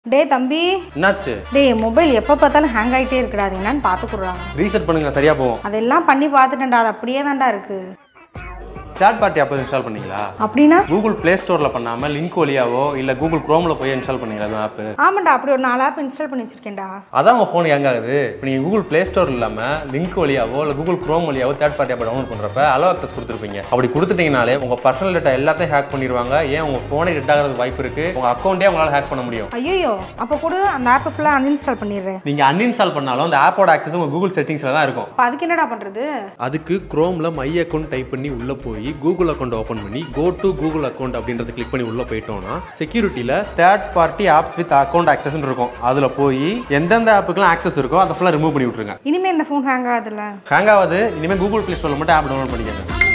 டேய் தம்பி என்னாச்சு டேய் மொபைல் எப்போ பார்த்தாலும் ஹேங் ஆகிட்டே இருக்குடா அது என்னன்னு பார்த்துக்குறாங்க ரீசெட் பண்ணுங்க சரியா போகும் அதெல்லாம் பண்ணி பார்த்துட்டேன்டா அது அப்படியே தான்டா இருக்கு தேர்ட் பார்ட்டி ஆப் இன்ஸ்டால் பண்ணீங்களா அப்படின்னா கூகுள் ப்ளே ஸ்டோர்ல பண்ணாம லிங்க் வழியாவோ இல்ல கூகுள் குரோம்ல போய் இன்ஸ்டால் பண்ணீங்களா அந்த ஆப் ஆமாண்டா அப்படி ஒரு நாலு ஆப் இன்ஸ்டால் பண்ணி வச்சிருக்கேன்டா அதான் உங்க ஃபோன் ஹேங் ஆகுது இப்போ நீங்க கூகுள் ப்ளே ஸ்டோர் இல்லாம லிங்க் வழியாவோ இல்ல கூகுள் குரோம் வழியாவோ தேர்ட் பார்ட்டி ஆப் டவுன்லோட் பண்றப்ப அலோ அக்சஸ் கொடுத்துருப்பீங்க அப்படி கொடுத்துட்டீங்கனாலே உங்க பர்சனல் டேட்டா எல்லாத்தையும் ஹேக் பண்ணிடுவாங்க ஏன் உங்க ஃபோனே ஹிட் ஆகிறதுக்கு வாய்ப்பு இருக்கு உங்க அக்கௌண்ட்டே உங்களால ஹேக் பண்ண முடியும் ஐயோ அப்போ கூட அந்த ஆப்பை ஃபுல்லாக அன்இன்ஸ்டால் பண்ணிடுறேன் நீங்க அன்இன்ஸ்டால் பண்ணாலும் அந்த ஆப்போட ஆக்சஸ் உங்க கூகுள் செட்டிங்ஸ்ல தான் இருக்கும் அப்போ அதுக்கு என்னடா பண்ணுறது அதுக்கு குரோமில் மை அக்கௌண்ட் டைப் பண்ணி உள்ளே போய் கூகுள் அக்கௌண்ட் ஓப்பன் பண்ணி கோ டு கூகுள் அக்கௌண்ட் அப்படின்றத கிளிக் பண்ணி உள்ளே போயிட்டோம்னா செக்யூரிட்டியில் third party apps with account ஆக்சஸ்னு இருக்கும் அதில் போய் எந்தெந்த ஆப்புக்கெல்லாம் ஆக்சஸ் இருக்கோ அதை ஃபுல்லாக ரிமூவ் பண்ணி விட்ருங்க இனிமேல் இந்த ஃபோன் ஹேங் ஆகுதுல்ல ஹேங் ஆகாது இனிமேல் கூகுள் ப்ளே ஸ்டோரில் மட்டும் ஆப் டவுன்லோட் பண்ணிக்கங்க